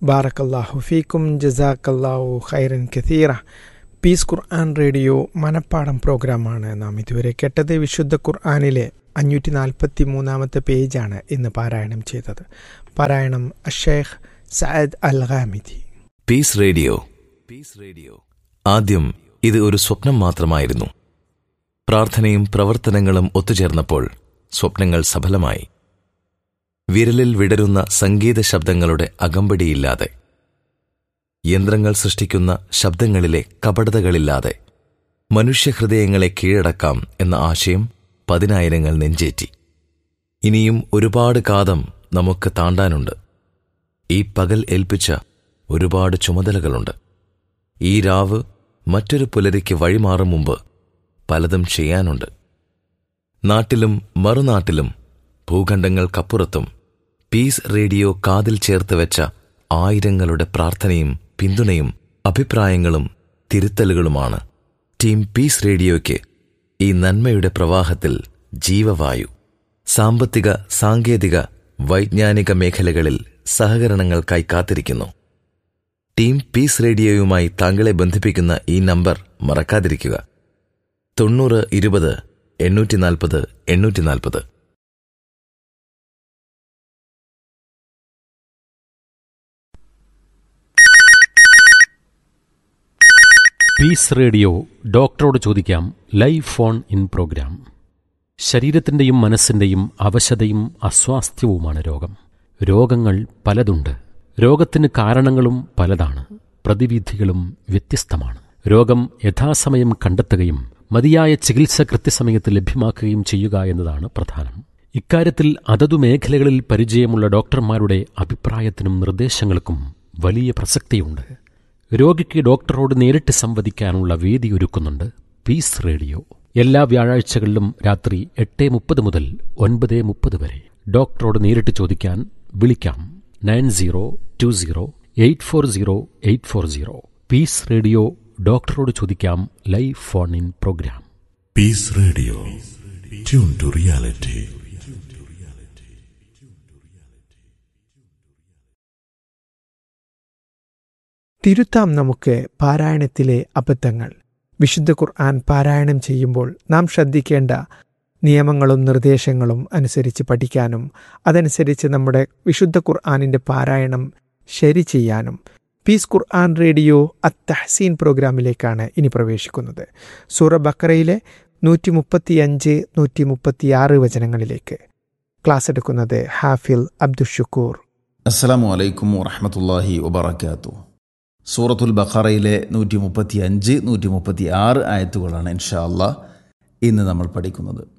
ബാറക്കല്ലാഹു ഫീക്കും ജസാക്കല്ലാഹു ഖൈറൻ കഥീറ പീസ് ഖുർആൻ റേഡിയോ മനപ്പാടം പ്രോഗ്രാമാണ് നാം ഇതുവരെ കേട്ടത് വിശുദ്ധ ഖുർആാനിലെ അഞ്ഞൂറ്റി നാൽപ്പത്തി മൂന്നാമത്തെ പേജാണ് ഇന്ന് പാരായണം ചെയ്തത് പാരായണം Ash Sheikh Sayed al Ghamidi Peace Radio Peace Radio ആദ്യം ഇത് ഒരു സ്വപ്നം മാത്രമായിരുന്നു പ്രാർത്ഥനയും പ്രവർത്തനങ്ങളും ഒത്തുചേർന്നപ്പോൾ സ്വപ്നങ്ങൾ സഫലമായി വിരലിൽ വിടരുന്ന സംഗീത ശബ്ദങ്ങളുടെ അകമ്പടിയില്ലാതെ യന്ത്രങ്ങൾ സൃഷ്ടിക്കുന്ന ശബ്ദങ്ങളിലെ കപടതകളില്ലാതെ മനുഷ്യഹൃദയങ്ങളെ കീഴടക്കാം എന്ന ആശയം പതിനായിരങ്ങൾ നെഞ്ചേറ്റി ഇനിയും ഒരുപാട് കാതം നമുക്ക് താണ്ടാനുണ്ട് ഈ പകൽ ഏൽപ്പിച്ച ഒരുപാട് ചുമതലകളുണ്ട് ഈ രാവ് മറ്റൊരു പുലരിക്ക് വഴിമാറും മുമ്പ് പലതും ചെയ്യാനുണ്ട് നാട്ടിലും മറുനാട്ടിലും ഭൂഖണ്ഡങ്ങൾക്കപ്പുറത്തും പീസ് റേഡിയോ കാതിൽ ചേർത്ത് വെച്ച ആയിരങ്ങളുടെ പ്രാർത്ഥനയും പിന്തുണയും അഭിപ്രായങ്ങളും തിരുത്തലുകളുമാണ് ടീം പീസ് റേഡിയോയ്ക്ക് ഈ നന്മയുടെ പ്രവാഹത്തിൽ ജീവവായു സാമ്പത്തിക സാങ്കേതിക വൈജ്ഞാനിക മേഖലകളിൽ സഹകരണങ്ങൾക്കായി കാത്തിരിക്കുന്നു ടീം പീസ് റേഡിയോയുമായി താങ്കളെ ബന്ധിപ്പിക്കുന്ന ഈ നമ്പർ മറക്കാതിരിക്കുക തൊണ്ണൂറ് ഇരുപത് എണ്ണൂറ്റി നാൽപ്പത് എണ്ണൂറ്റി നാൽപ്പത് പീസ് റേഡിയോ ഡോക്ടറോട് ചോദിക്കാം ലൈവ് ഫോൺ ഇൻ പ്രോഗ്രാം ശരീരത്തിൻ്റെയും മനസ്സിൻ്റെയും അവശതയും അസ്വാസ്ഥ്യവുമാണ് രോഗം രോഗങ്ങൾ പലതുണ്ട് രോഗത്തിന് കാരണങ്ങളും പലതാണ് പ്രതിവിധികളും വ്യത്യസ്തമാണ് രോഗം യഥാസമയം കണ്ടെത്തുകയും മതിയായ ചികിത്സ കൃത്യസമയത്ത് ലഭ്യമാക്കുകയും ചെയ്യുക എന്നതാണ് പ്രധാനം ഇക്കാര്യത്തിൽ അതതു മേഖലകളിൽ പരിചയമുള്ള ഡോക്ടർമാരുടെ അഭിപ്രായത്തിനും നിർദ്ദേശങ്ങൾക്കും വലിയ പ്രസക്തിയുണ്ട് രോഗിക്ക് ഡോക്ടറോട് നേരിട്ട് സംവദിക്കാനുള്ള വേദി ഒരുക്കുന്നുണ്ട് പീസ് റേഡിയോ എല്ലാ വ്യാഴാഴ്ചകളിലും രാത്രി എട്ട് മുപ്പത് മുതൽ ഒൻപത് മുപ്പത് വരെ ഡോക്ടറോട് നേരിട്ട് ചോദിക്കാൻ വിളിക്കാം nine zero two zero eight four zero eight four zero Peace Radio ഡോക്ടറോട് ചോദിക്കാം live phone in programme Peace Radio. Tune to reality. തിരുത്താം നമുക്ക് പാരായണത്തിലെ അബദ്ധങ്ങൾ വിശുദ്ധ ഖുർആൻ പാരായണം ചെയ്യുമ്പോൾ നാം ശ്രദ്ധിക്കേണ്ട നിയമങ്ങളും നിർദ്ദേശങ്ങളും അനുസരിച്ച് പഠിക്കാനും അതനുസരിച്ച് നമ്മുടെ വിശുദ്ധ ഖുർആാനിൻ്റെ പാരായണം ശരി ചെയ്യാനും പീസ് ഖുർആൻ റേഡിയോ അത്തഹസീൻ പ്രോഗ്രാമിലേക്കാണ് ഇനി പ്രവേശിക്കുന്നത് സൂറ ബക്കറയിലെ നൂറ്റി മുപ്പത്തിയഞ്ച് നൂറ്റി മുപ്പത്തിയാറ് വചനങ്ങളിലേക്ക് ക്ലാസ് എടുക്കുന്നത് ഹാഫിൽ അബ്ദുഷുക്കൂർ അസ്സലാമു അലൈക്കും വറഹമത്തല്ലാഹി വബർക്കാത്തു സൂറത്തുൽ ബഖറയിലെ നൂറ്റി മുപ്പത്തി അഞ്ച് നൂറ്റി മുപ്പത്തി ആറ് ആയത്തുകളാണ് ഇൻഷാ അള്ളാഹ് ഇന്ന് നമ്മൾ പഠിക്കുന്നത്